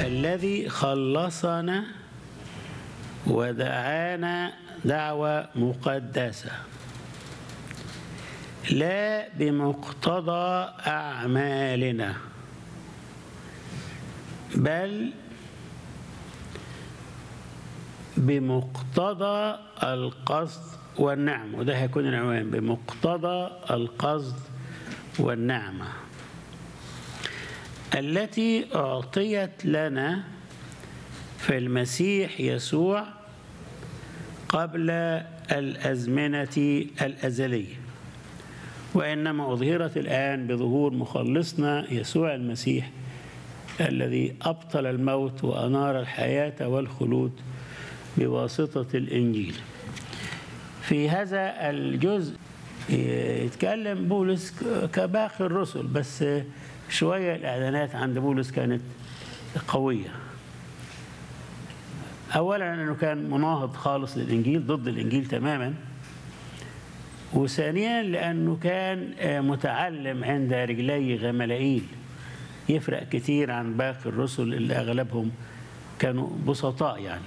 الذي خلصنا ودعانا دعوة مقدسة لا بمقتضى أعمالنا بل بمقتضى القصد والنعم وده هيكون العنوان بمقتضى القصد والنعمة التي أعطيت لنا في المسيح يسوع قبل الأزمنة الأزلية وإنما أظهرت الآن بظهور مخلصنا يسوع المسيح الذي أبطل الموت وأنار الحياة والخلود بواسطة الإنجيل في هذا الجزء يتكلم بولس كباقي الرسل بس شوية الإعلانات عند بولس كانت قوية أولا أنه كان مناهض خالص للإنجيل ضد الإنجيل تماما وثانيا لأنه كان متعلم عند رجلي غملائيل يفرق كتير عن باقي الرسل اللي أغلبهم كانوا بسطاء يعني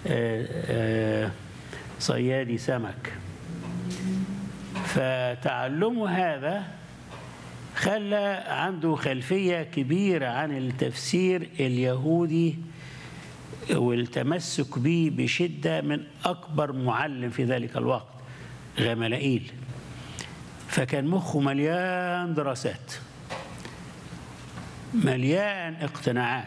صيادي سمك فتعلمه هذا خلى عنده خلفية كبيرة عن التفسير اليهودي والتمسك به بشدة من أكبر معلم في ذلك الوقت غملائيل فكان مخه مليان دراسات مليان اقتناعات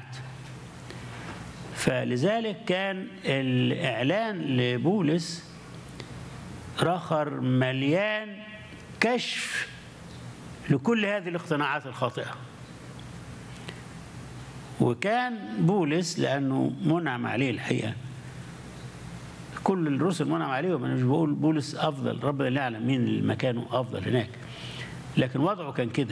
فلذلك كان الإعلان لبولس رخر مليان كشف لكل هذه الاقتناعات الخاطئة وكان بولس لأنه منعم عليه الحقيقة كل الرسل منعم عليهم أنا مش بقول بولس أفضل ربنا اللي يعلم مين اللي مكانه أفضل هناك لكن وضعه كان كده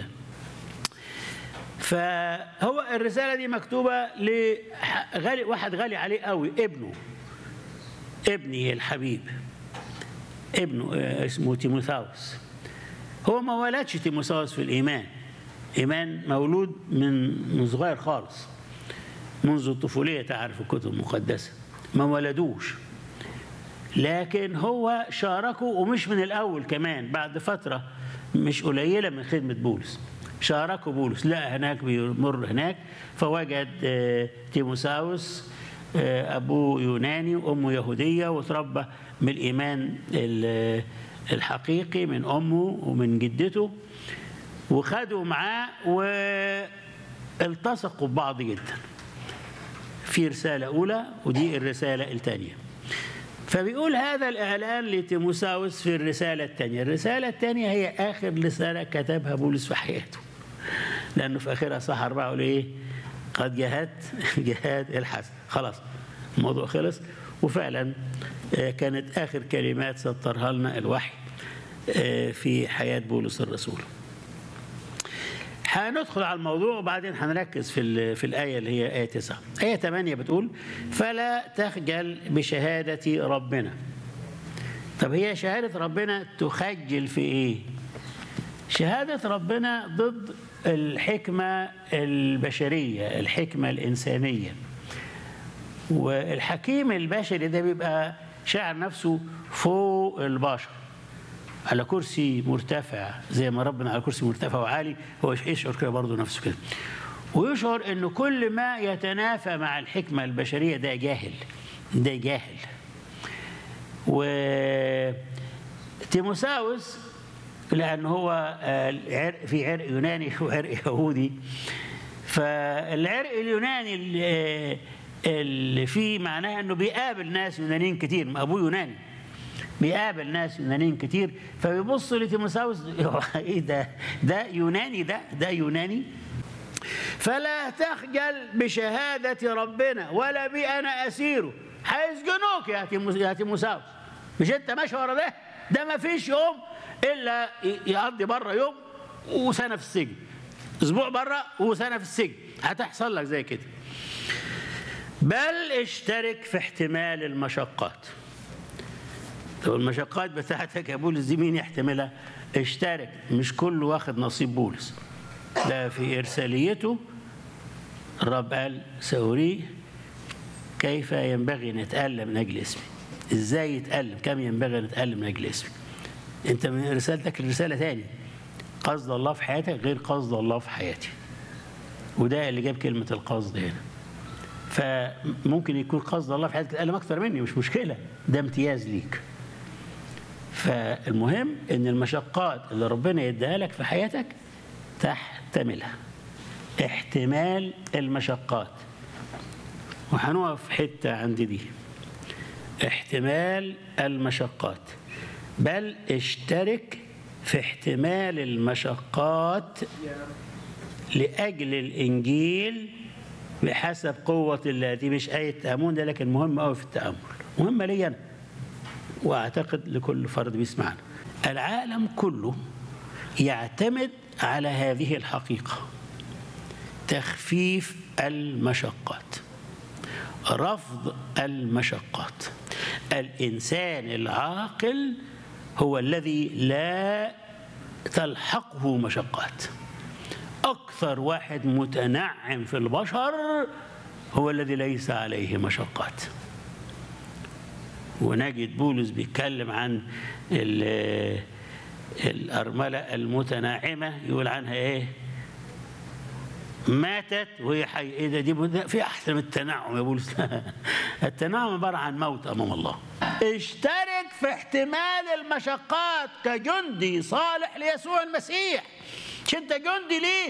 فهو الرسالة دي مكتوبة لغالي واحد غالي عليه قوي ابنه ابني الحبيب ابنه اسمه تيموثاوس هو ما ولدش تيموثاوس في الإيمان إيمان مولود من من صغير خالص منذ الطفولية تعرف الكتب المقدسة ما ولدوش لكن هو شاركه ومش من الأول كمان بعد فترة مش قليلة من خدمة بولس شاركوا بولس لقى هناك بيمر هناك فوجد تيموساوس أبوه يوناني وأمه يهودية وتربى من الإيمان الحقيقي من أمه ومن جدته وخدوا معاه والتصقوا ببعض جدا في رسالة أولى ودي الرسالة الثانية فبيقول هذا الإعلان لتيموساوس في الرسالة الثانية الرسالة الثانية هي آخر رسالة كتبها بولس في حياته لأنه في آخرها صح أربعة يقول إيه قد جهدت جهاد الحسن خلاص الموضوع خلص وفعلا كانت آخر كلمات سطرها لنا الوحي في حياة بولس الرسول هندخل على الموضوع وبعدين هنركز في في الآية اللي هي آية 9 آية 8 بتقول فلا تخجل بشهادة ربنا طب هي شهادة ربنا تخجل في إيه شهادة ربنا ضد الحكمة البشرية الحكمة الإنسانية والحكيم البشري ده بيبقى شاعر نفسه فوق البشر على كرسي مرتفع زي ما ربنا على كرسي مرتفع وعالي هو يشعر كده برضه نفسه كده ويشعر انه كل ما يتنافى مع الحكمه البشريه ده جاهل ده جاهل و تيموساوس لان هو عرق في عرق يوناني وعرق يهودي فالعرق اليوناني اللي, اللي فيه معناها انه بيقابل ناس يونانيين كتير ابوه يوناني بيقابل ناس يونانيين كتير فبيبص لتيموساوس ايه ده ده يوناني ده ده يوناني فلا تخجل بشهادة ربنا ولا بي أنا أسيره هيسجنوك يا تيموس يا تيموساوس مش أنت ماشي ورا ده ده ما فيش يوم إلا يقضي بره يوم وسنة في السجن أسبوع بره وسنة في السجن هتحصل لك زي كده بل اشترك في احتمال المشقات طب المشقات بتاعتك يا بولس دي مين يحتملها؟ اشترك مش كله واخد نصيب بولس ده في إرساليته الرب قال سأريه كيف ينبغي أن يتألم من أجل اسمي إزاي يتألم كم ينبغي أن يتألم من أجل اسمي أنت من رسالتك لرسالة تاني قصد الله في حياتك غير قصد الله في حياتي وده اللي جاب كلمة القصد هنا فممكن يكون قصد الله في حياتك تتألم أكتر مني مش مشكلة ده امتياز ليك فالمهم ان المشقات اللي ربنا يديها لك في حياتك تحتملها احتمال المشقات وهنقف حته عند دي احتمال المشقات بل اشترك في احتمال المشقات لاجل الانجيل بحسب قوه الله دي مش ايه تامون ده لكن مهم قوي في التامل مهمه لي انا واعتقد لكل فرد بيسمعنا العالم كله يعتمد على هذه الحقيقه تخفيف المشقات رفض المشقات الانسان العاقل هو الذي لا تلحقه مشقات اكثر واحد متنعم في البشر هو الذي ليس عليه مشقات ونجد بولس بيتكلم عن الأرملة المتناعمة يقول عنها إيه؟ ماتت وهي حي إيه ده دي في أحسن من التنعم يا بولس التنعم عبارة عن موت أمام الله اشترك في احتمال المشقات كجندي صالح ليسوع المسيح مش أنت جندي ليه؟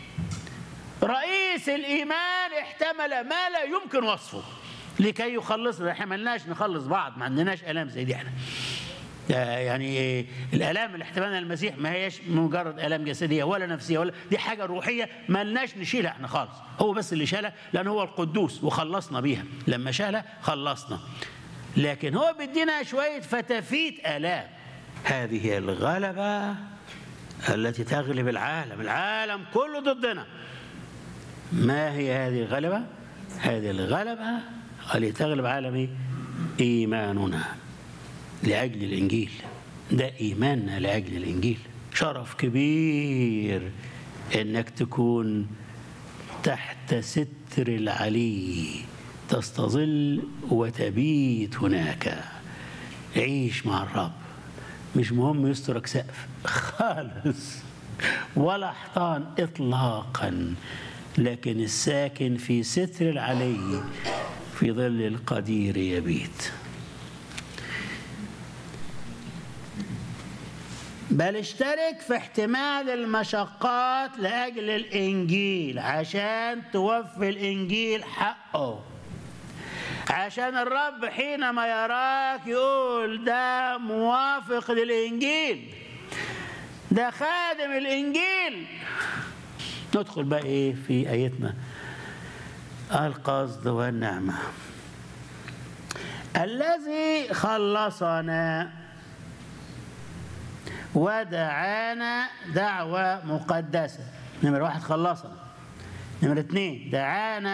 رئيس الإيمان احتمل ما لا يمكن وصفه لكي يخلصنا احنا ملناش نخلص بعض ما عندناش الام زي دي احنا يعني الالام اللي احتملها المسيح ما هيش مجرد الام جسديه ولا نفسيه ولا دي حاجه روحيه ما لناش نشيلها احنا خالص هو بس اللي شالها لان هو القدوس وخلصنا بيها لما شالها خلصنا لكن هو بيدينا شويه فتافيت الام هذه هي الغلبه التي تغلب العالم العالم كله ضدنا ما هي هذه الغلبه هذه الغلبه التي تغلب عالمي إيماننا لأجل الإنجيل ده إيماننا لأجل الإنجيل شرف كبير إنك تكون تحت ستر العلي تستظل وتبيت هناك عيش مع الرب مش مهم يسترك سقف خالص ولا حيطان إطلاقا لكن الساكن في ستر العلي في ظل القدير يبيت بل اشترك في احتمال المشقات لاجل الانجيل عشان توفي الانجيل حقه عشان الرب حينما يراك يقول ده موافق للانجيل ده خادم الانجيل ندخل بقى ايه في ايتنا القصد والنعمة الذي خلصنا ودعانا دعوة مقدسة نمرة واحد خلصنا نمرة اثنين دعانا